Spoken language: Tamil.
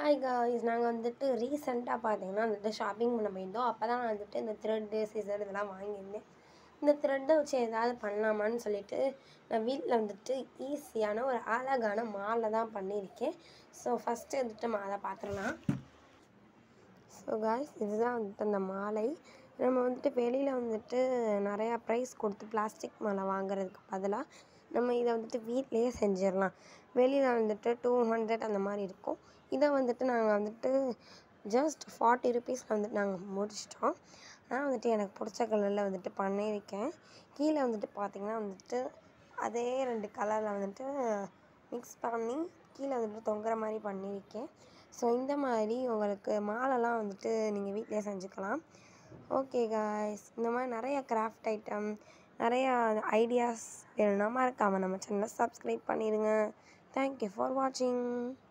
ஹாய் காய்ஸ் நாங்கள் வந்துட்டு ரீசெண்டாக பார்த்தீங்கன்னா வந்துட்டு ஷாப்பிங் பண்ண போயிருந்தோம் அப்போ தான் நான் வந்துட்டு இந்த த்ரெட்டு சிசர் இதெல்லாம் வாங்கியிருந்தேன் இந்த த்ரெட்டை வச்சு ஏதாவது பண்ணலாமான்னு சொல்லிட்டு நான் வீட்டில் வந்துட்டு ஈஸியான ஒரு அழகான மாலை தான் பண்ணியிருக்கேன் ஸோ ஃபஸ்ட்டு வந்துட்டு மாலை பார்த்துடலாம் ஸோ காய்ஸ் இதுதான் வந்துட்டு அந்த மாலை நம்ம வந்துட்டு வெளியில் வந்துட்டு நிறையா ப்ரைஸ் கொடுத்து பிளாஸ்டிக் மாலை வாங்குறதுக்கு பதிலாக நம்ம இதை வந்துட்டு வீட்டிலையே செஞ்சிடலாம் வெளியில் வந்துட்டு டூ ஹண்ட்ரட் அந்த மாதிரி இருக்கும் இதை வந்துட்டு நாங்கள் வந்துட்டு ஜஸ்ட் ஃபார்ட்டி ருபீஸில் வந்துட்டு நாங்கள் முடிச்சிட்டோம் ஆனால் வந்துட்டு எனக்கு பிடிச்ச கலரில் வந்துட்டு பண்ணியிருக்கேன் கீழே வந்துட்டு பார்த்திங்கன்னா வந்துட்டு அதே ரெண்டு கலரில் வந்துட்டு மிக்ஸ் பண்ணி கீழே வந்துட்டு தொங்குற மாதிரி பண்ணியிருக்கேன் ஸோ இந்த மாதிரி உங்களுக்கு மாலைலாம் வந்துட்டு நீங்கள் வீட்டிலே செஞ்சுக்கலாம் ஓகே காய்ஸ் இந்த மாதிரி நிறைய கிராஃப்ட் ஐட்டம் நிறையா ஐடியாஸ் வேணும்னா மறக்காமல் நம்ம சேனலை சப்ஸ்கிரைப் பண்ணிடுங்க தேங்க்யூ ஃபார் வாட்சிங்